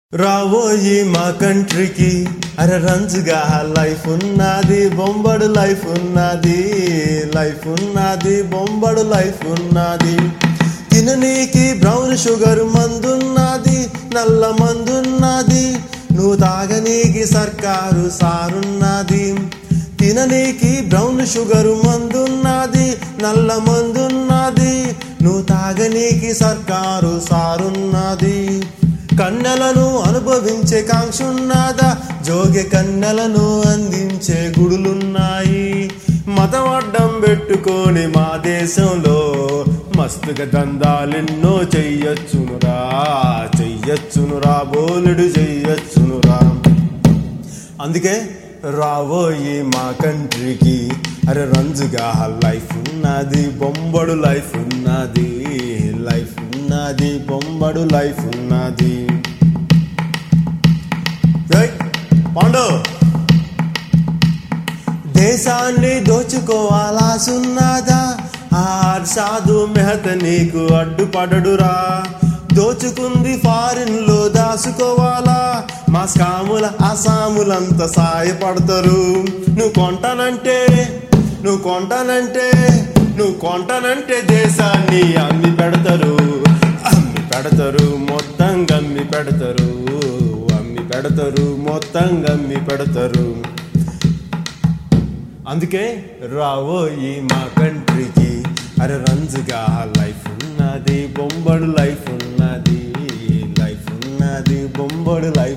రాబోయి మా కంట్రీకి అరే రంజుగా లైఫ్ ఉన్నది బొంబడు లైఫ్ ఉన్నది లైఫ్ ఉన్నది బొంబడు లైఫ్ ఉన్నది తిననీకి బ్రౌన్ షుగర్ మందున్నది నల్ల మందున్నది నువ్వు తాగనీకి సర్కారు సారున్నది తిననీకి బ్రౌన్ షుగర్ మందున్నది నల్ల మందున్నది నువ్వు తాగనీకి సర్కారు సారున్నది కన్నెలను అనుభవించే కాంక్షున్నదా జోగి కన్నెలను అందించే గుడులున్నాయి మతం అడ్డం పెట్టుకొని మా దేశంలో మస్తుగా దందాలెన్నో చెయ్యొచ్చునురా చెయ్యొచ్చునురా బోలుడు చెయ్యొచ్చునురా అందుకే రాబోయి మా కంట్రీకి అరే రంజుగా లైఫ్ ఉన్నది బొంబడు లైఫ్ ఉన్నది లైఫ్ ఉన్నది బొంబడు లైఫ్ ఉన్నది ఏయ్, పాండు దేశాన్ని దోచుకోవాలా సున్నాదా ఆ సాధు మెహత నీకు అడ్డుపడడురా దోచుకుంది ఫారిన్ లో దాచుకోవాలా మా స్కాముల అసాములంతా సాయపడతారు నువ్వు కొంటానంటే నువ్వు కొంటానంటే నువ్వు కొంటానంటే దేశాన్ని అమ్మి పెడతారు అమ్మి పెడతారు మొత్తం గమ్మి పెడతారు అమ్మి పెడతారు మొత్తం గమ్మి పెడతారు అందుకే రావోయి మా కంట్రీకి అరే రంజుగా లైఫ్ ఉన్నది బొంబడు లైఫ్ ఉన్నది లైఫ్ ఉన్నది బొంబడు లైఫ్